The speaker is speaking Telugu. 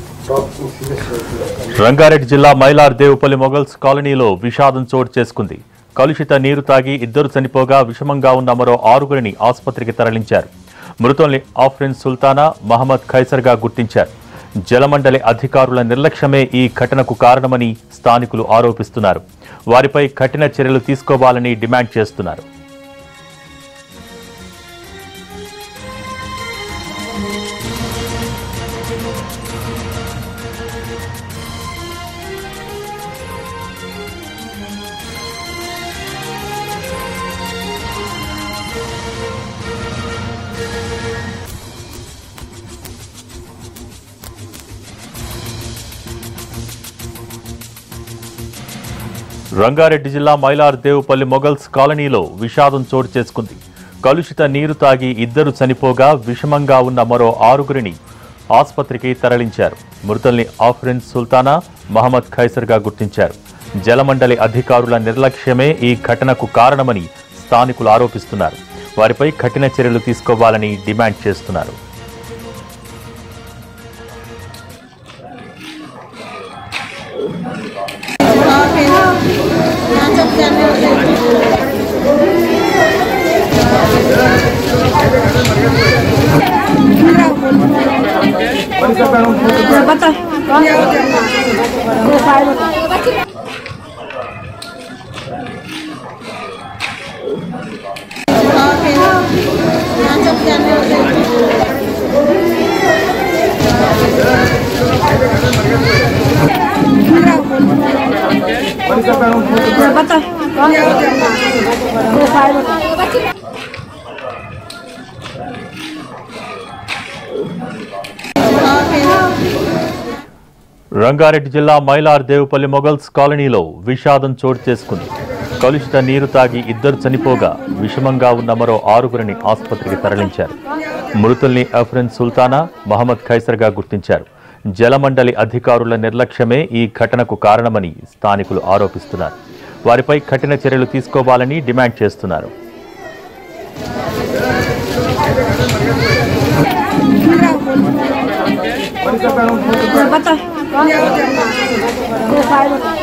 రంగారెడ్డి జిల్లా మైలార్ దేవుపల్లి మొగల్స్ కాలనీలో విషాదం చోటు చేసుకుంది కలుషిత నీరు తాగి ఇద్దరు చనిపోగా విషమంగా ఉన్న మరో ఆరుగురిని ఆసుపత్రికి తరలించారు మృతుల్ని ఆఫ్రిన్ సుల్తానా మహమ్మద్ ఖైసర్గా గుర్తించారు జలమండలి అధికారుల నిర్లక్ష్యమే ఈ ఘటనకు కారణమని స్థానికులు ఆరోపిస్తున్నారు వారిపై కఠిన చర్యలు తీసుకోవాలని డిమాండ్ చేస్తున్నారు రంగారెడ్డి జిల్లా మైలార్ దేవుపల్లి మొగల్స్ కాలనీలో విషాదం చోటు చేసుకుంది కలుషిత నీరు తాగి ఇద్దరు చనిపోగా విషమంగా ఉన్న మరో ఆరుగురిని ఆసుపత్రికి తరలించారు మృతుల్ని ఆఫ్రిన్ సుల్తానా మహమ్మద్ ఖైసర్గా గుర్తించారు జలమండలి అధికారుల నిర్లక్ష్యమే ఈ ఘటనకు కారణమని స్థానికులు ఆరోపిస్తున్నారు వారిపై కఠిన చర్యలు తీసుకోవాలని డిమాండ్ చేస్తున్నారు రంగారెడ్డి జిల్లా మైలార్ దేవుపల్లి మొగల్స్ కాలనీలో విషాదం చోటు చేసుకుంది కలుషిత నీరు తాగి ఇద్దరు చనిపోగా విషమంగా ఉన్న మరో ఆరుగురిని ఆసుపత్రికి తరలించారు మృతుల్ని అఫ్రిన్ సుల్తానా మహమ్మద్ ఖైసర్గా గుర్తించారు జలమండలి అధికారుల నిర్లక్ష్యమే ఈ ఘటనకు కారణమని స్థానికులు ఆరోపిస్తున్నారు వారిపై కఠిన చర్యలు తీసుకోవాలని డిమాండ్ చేస్తున్నారు Bata.